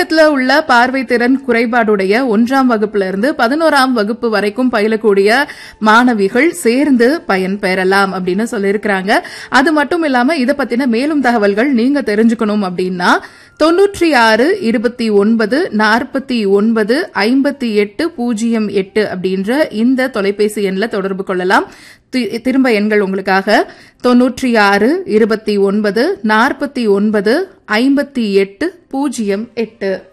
மாவட்டத்தில் உள்ள பார்வை திறன் குறைபாடுடைய ஒன்றாம் வகுப்புல இருந்து பதினோராம் வகுப்பு வரைக்கும் பயிலக்கூடிய மாணவிகள் சேர்ந்து பயன் பெறலாம் அப்படின்னு சொல்லியிருக்கிறாங்க அது மட்டும் இல்லாம இதை பத்தின மேலும் தகவல்கள் நீங்க தெரிஞ்சுக்கணும் அப்படின்னா தொன்னூற்றி ஆறு இருபத்தி ஒன்பது நாற்பத்தி ஒன்பது ஐம்பத்தி எட்டு பூஜ்ஜியம் எட்டு அப்படின்ற இந்த தொலைபேசி எண்ணில் தொடர்பு கொள்ளலாம் தி- திரும்ப எண்கள் உங்களுக்காக தொன்னூற்றி ஆறு இருபத்தி ஒன்பது நாற்பத்தி ஒன்பது ஐம்பத்தி எட்டு பூஜ்ஜியம் எட்டு